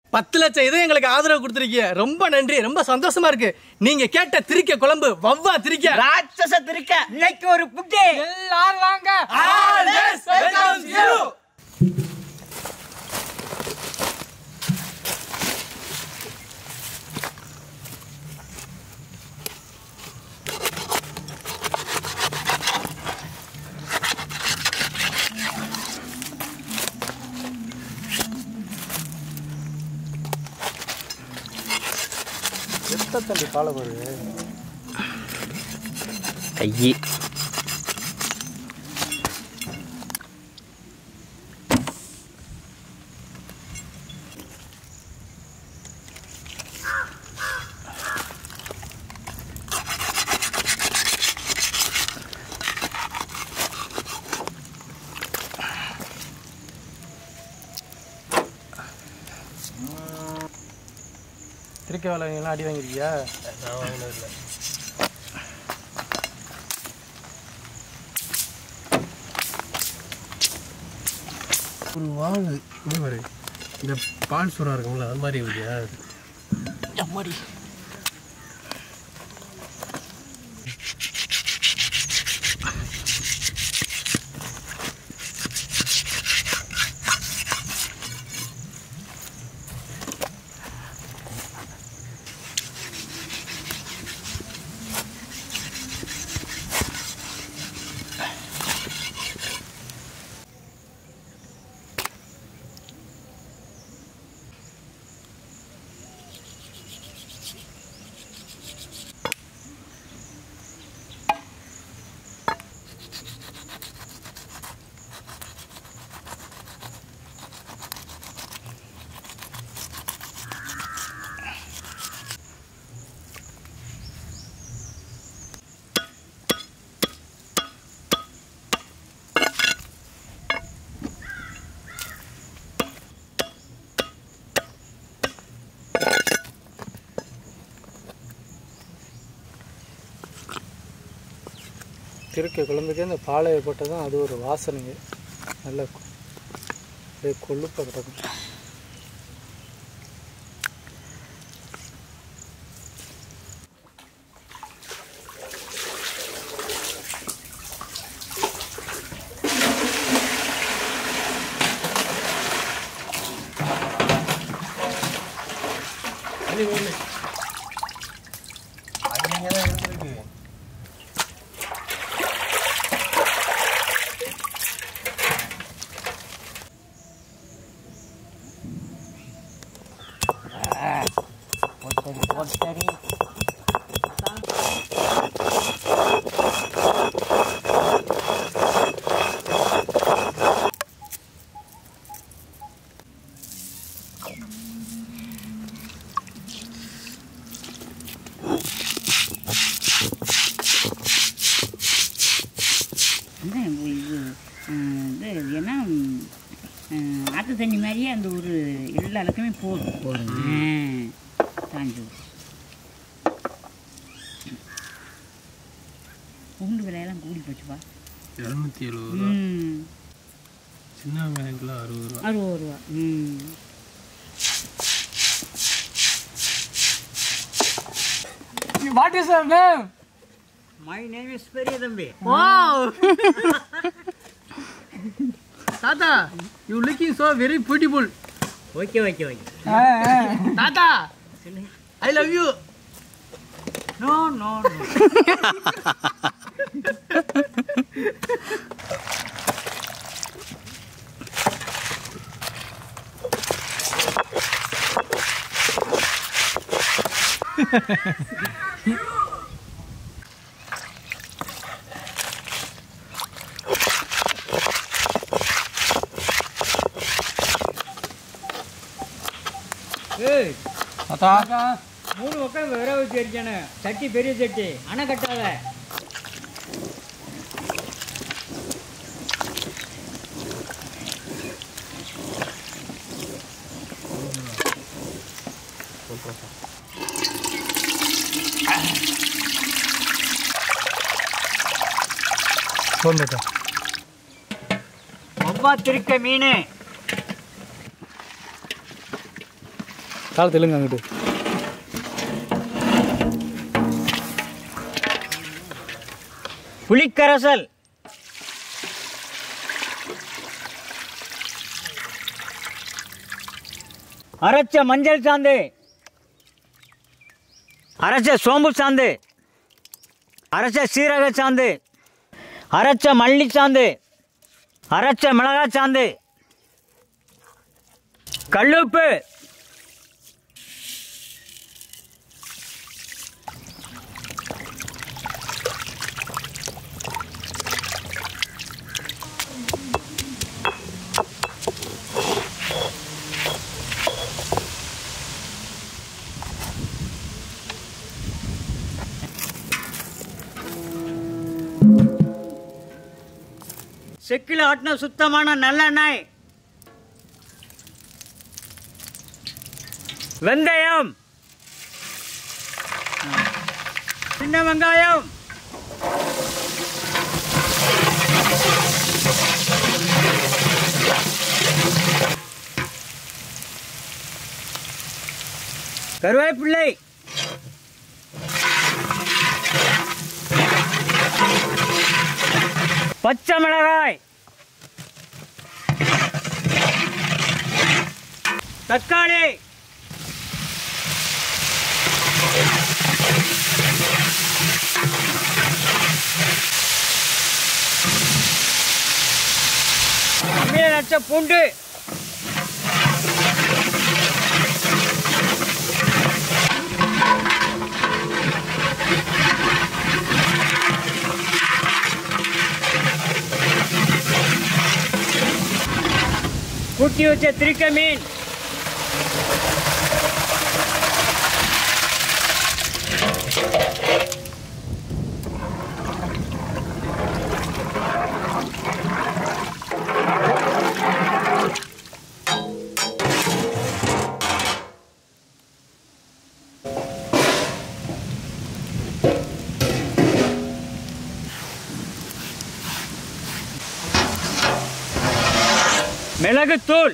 பத்து லட்சம் இதை எங்களுக்கு ஆதரவு கொடுத்துருக்கீங்க ரொம்ப நன்றி ரொம்ப சந்தோஷமா இருக்கு நீங்க கேட்ட திரிக்க குழம்பு வவ்வா திரிக்க ராட்சச திருக்க இன்னைக்கு ஒரு புட்டி எல்லாரும் வாங்க கையி திரிக்க வேலை எல்லாம் அடி வாங்கிருக்கியா ஒரு வாங்க இந்த மாதிரி இந்த பால் சுறா இருக்குங்களா அது மாதிரி இல்லையா திருக்க குழம்புக்கு இந்த பாலையை போட்டால் தான் அது ஒரு வாசனைங்க நல்ல அப்படியே கொழுப்பாக கிடக்கும் வந்து இது ம், இது ஏன்னா ம், ம், ஆட்டு தண்ணி மாதிரியே அந்த ஒரு எல்லா இடத்துலையுமே போதும் போதும் காஞ்சு பூண்டு விலையெல்லாம் கூடி போச்சுப்பா இரநூத்தி எழுபது ரூபா ம் சின்ன வெங்காயம் கிலோ அறுபது ரூபா அறுபது ரூபா hmm what is your name my name is பெரிய தம்பி வாவ் தாத்தா you looking so very beautiful okay okay okay தாத்தா I love you no no no ஏய் தாத்தா மூணு பக்கம் விர வச்சு அடிச்சானு சட்டி பெரிய சட்டி அணை கட்டாத சொல்லுங்க ஒவ்வா திருக்க மீன் காலத்து இல்லைங்க அங்கிட்டு புளிக்கரசல் அரைச்ச மஞ்சள் சாந்து அரைச்ச சோம்பு சாந்து அரைச்ச சீரக சாந்து அரைச்ச மல்லி சாந்து அரைச்ச மிளகாய் சாந்து கல்லுப்பு செக்கில் ஆட்டின சுத்தமான நல்லெண்ணெய் வெந்தயம் சின்ன வெங்காயம் கருவேப்பிள்ளை பச்சை மிளகாய் தக்காளி அம்மியில் நச்ச பூண்டு குட்டி வச்ச திரிக்க மீன் மிளகுத்தூள்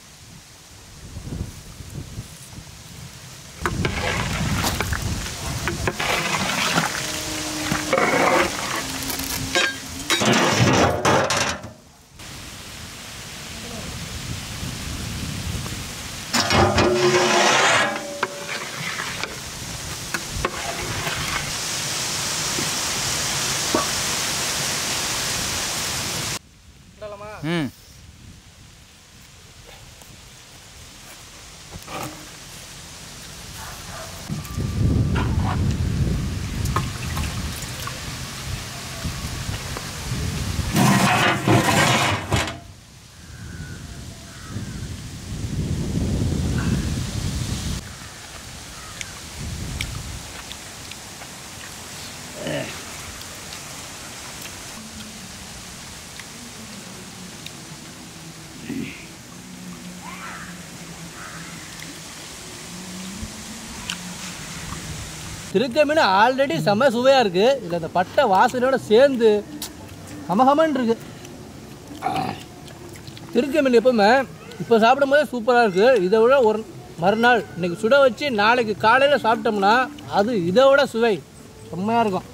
ம் திருக்க மீன் ஆல்ரெடி செம சுவையாக இருக்குது இதில் இந்த பட்டை வாசனையோட சேர்ந்து கமகமன் இருக்கு திருக்க மீன் எப்பவுமே இப்போ சாப்பிடும் போதே சூப்பராக இருக்குது இதை விட ஒரு மறுநாள் இன்னைக்கு சுட வச்சு நாளைக்கு காலையில் சாப்பிட்டோம்னா அது இதை விட சுவை செம்மையாக இருக்கும்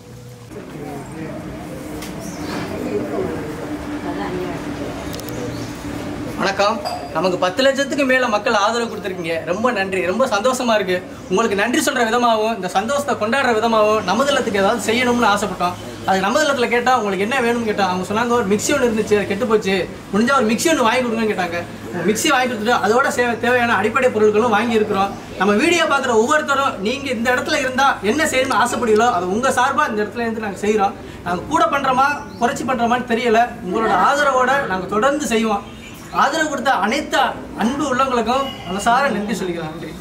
வணக்கம் நமக்கு பத்து லட்சத்துக்கு மேல மக்கள் ஆதரவு கொடுத்துருக்கீங்க ரொம்ப நன்றி ரொம்ப சந்தோஷமா இருக்கு உங்களுக்கு நன்றி சொல்ற விதமாகவும் இந்த சந்தோஷத்தை கொண்டாடுற விதமாகவும் நமதளத்துக்கு ஏதாவது செய்யணும்னு ஆசைப்பட்டோம் அது நமதளத்துல கேட்டா உங்களுக்கு என்ன வேணும்னு கேட்டா அவங்க சொன்னாங்க ஒரு மிக்ஸி ஒன்று இருந்துச்சு அது கெட்டு போச்சு முடிஞ்சா ஒரு மிக்ஸி ஒன்று வாங்கி கொடுங்கன்னு கேட்டாங்க மிக்ஸி வாங்கி கொடுத்துட்டு அதோட சேவை தேவையான அடிப்படை பொருட்களும் வாங்கி இருக்கிறோம் நம்ம வீடியோ பார்க்குற ஒவ்வொருத்தரும் நீங்க இந்த இடத்துல இருந்தா என்ன செய்யணும்னு ஆசைப்படுவீங்களோ அது உங்க சார்பா இந்த இடத்துல இருந்து நாங்கள் செய்கிறோம் நாங்கள் கூட பண்றோமா குறைச்சி பண்றோமான்னு தெரியல உங்களோட ஆதரவோட நாங்கள் தொடர்ந்து செய்வோம் ஆதரவு கொடுத்த அனைத்து அன்பு உள்ளவங்களுக்கும் மனசார நன்றி சொல்லிக்கிறேன் நன்றி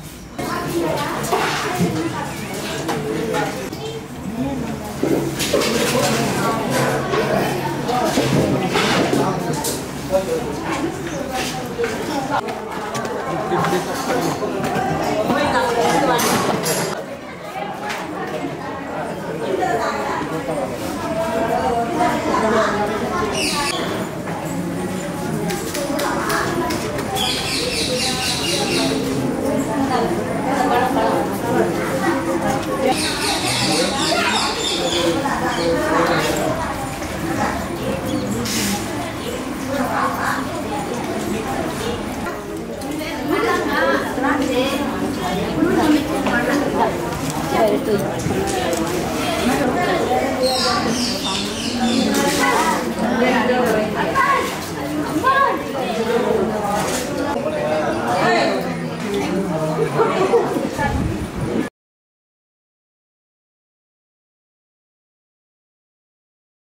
போய்